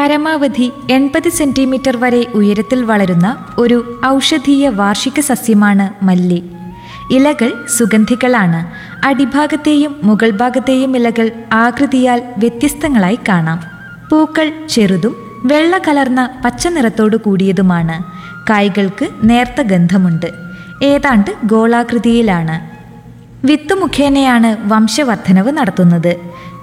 പരമാവധി എൺപത് സെന്റിമീറ്റർ വരെ ഉയരത്തിൽ വളരുന്ന ഒരു ഔഷധീയ വാർഷിക സസ്യമാണ് മല്ലി ഇലകൾ സുഗന്ധികളാണ് അടിഭാഗത്തെയും മുകൾ ഭാഗത്തെയും ഇലകൾ ആകൃതിയാൽ വ്യത്യസ്തങ്ങളായി കാണാം പൂക്കൾ ചെറുതും വെള്ള കലർന്ന പച്ച നിറത്തോടു കൂടിയതുമാണ് കായ്കൾക്ക് നേർത്ത ഗന്ധമുണ്ട് ഏതാണ്ട് ഗോളാകൃതിയിലാണ് വിത്ത് മുഖേനയാണ് വംശവർദ്ധനവ് നടത്തുന്നത്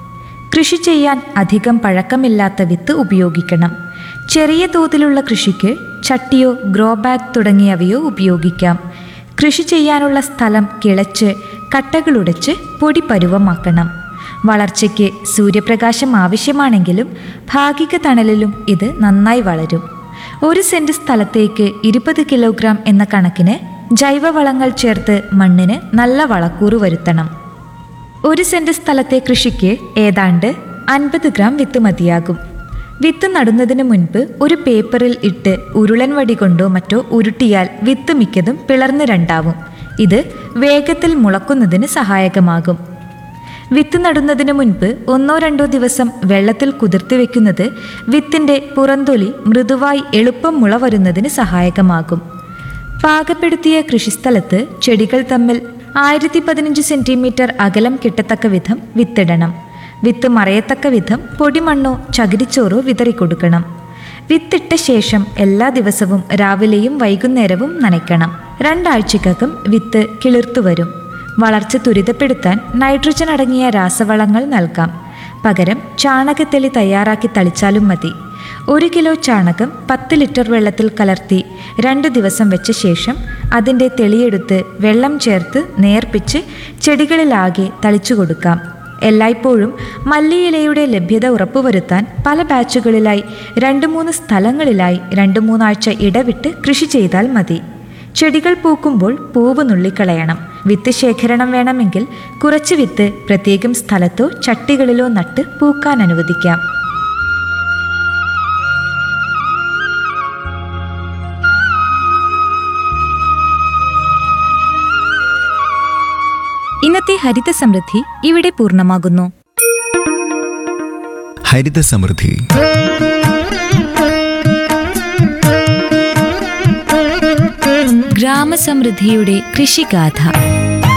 കൃഷി ചെയ്യാൻ അധികം പഴക്കമില്ലാത്ത വിത്ത് ഉപയോഗിക്കണം ചെറിയ തോതിലുള്ള കൃഷിക്ക് ചട്ടിയോ ഗ്രോ ബാഗ് തുടങ്ങിയവയോ ഉപയോഗിക്കാം കൃഷി ചെയ്യാനുള്ള സ്ഥലം കിളച്ച് കട്ടകളുടച്ച് പൊടി പരുവമാക്കണം വളർച്ചയ്ക്ക് സൂര്യപ്രകാശം ആവശ്യമാണെങ്കിലും ഭാഗിക തണലിലും ഇത് നന്നായി വളരും ഒരു സെന്റ് സ്ഥലത്തേക്ക് ഇരുപത് കിലോഗ്രാം എന്ന കണക്കിന് ജൈവവളങ്ങൾ ചേർത്ത് മണ്ണിന് നല്ല വളക്കൂറ് വരുത്തണം ഒരു സെന്റ് സ്ഥലത്തെ കൃഷിക്ക് ഏതാണ്ട് അൻപത് ഗ്രാം വിത്ത് മതിയാകും വിത്ത് നടുന്നതിന് മുൻപ് ഒരു പേപ്പറിൽ ഇട്ട് ഉരുളൻ വടി കൊണ്ടോ മറ്റോ ഉരുട്ടിയാൽ വിത്ത് മിക്കതും പിളർന്ന് രണ്ടാവും ഇത് വേഗത്തിൽ മുളക്കുന്നതിന് സഹായകമാകും വിത്ത് നടുന്നതിന് മുൻപ് ഒന്നോ രണ്ടോ ദിവസം വെള്ളത്തിൽ കുതിർത്തി വെക്കുന്നത് വിത്തിന്റെ പുറന്തൊലി മൃദുവായി എളുപ്പം മുള വരുന്നതിന് സഹായകമാകും പാകപ്പെടുത്തിയ കൃഷിസ്ഥലത്ത് ചെടികൾ തമ്മിൽ ആയിരത്തി പതിനഞ്ച് സെന്റിമീറ്റർ അകലം കിട്ടത്തക്ക വിധം വിത്തിടണം വിത്ത് മറയത്തക്ക വിധം പൊടിമണ്ണോ ചകിരിച്ചോറോ വിതറിക്കൊടുക്കണം വിത്തിട്ട ശേഷം എല്ലാ ദിവസവും രാവിലെയും വൈകുന്നേരവും നനയ്ക്കണം രണ്ടാഴ്ചക്കകം വിത്ത് കിളിർത്തു വരും വളർച്ച ത്വരിതപ്പെടുത്താൻ നൈട്രജൻ അടങ്ങിയ രാസവളങ്ങൾ നൽകാം പകരം ചാണകത്തെളി തയ്യാറാക്കി തളിച്ചാലും മതി ഒരു കിലോ ചാണകം പത്ത് ലിറ്റർ വെള്ളത്തിൽ കലർത്തി രണ്ട് ദിവസം വെച്ച ശേഷം അതിൻ്റെ തെളിയെടുത്ത് വെള്ളം ചേർത്ത് നേർപ്പിച്ച് ചെടികളിലാകെ തളിച്ചു കൊടുക്കാം എല്ലായ്പ്പോഴും മല്ലിയിലയുടെ ലഭ്യത ഉറപ്പുവരുത്താൻ പല ബാച്ചുകളിലായി രണ്ട് മൂന്ന് സ്ഥലങ്ങളിലായി രണ്ട് മൂന്നാഴ്ച ഇടവിട്ട് കൃഷി ചെയ്താൽ മതി ചെടികൾ പൂക്കുമ്പോൾ പൂവ് നുള്ളിക്കളയണം വിത്ത് ശേഖരണം വേണമെങ്കിൽ കുറച്ച് വിത്ത് പ്രത്യേകം സ്ഥലത്തോ ചട്ടികളിലോ നട്ട് പൂക്കാൻ അനുവദിക്കാം ഇന്നത്തെ ഹരിത സമൃദ്ധി ഇവിടെ പൂർണ്ണമാകുന്നു ഹരിത സമൃദ്ധി ഗ്രാമസമൃദ്ധിയുടെ കൃഷിഗാഥ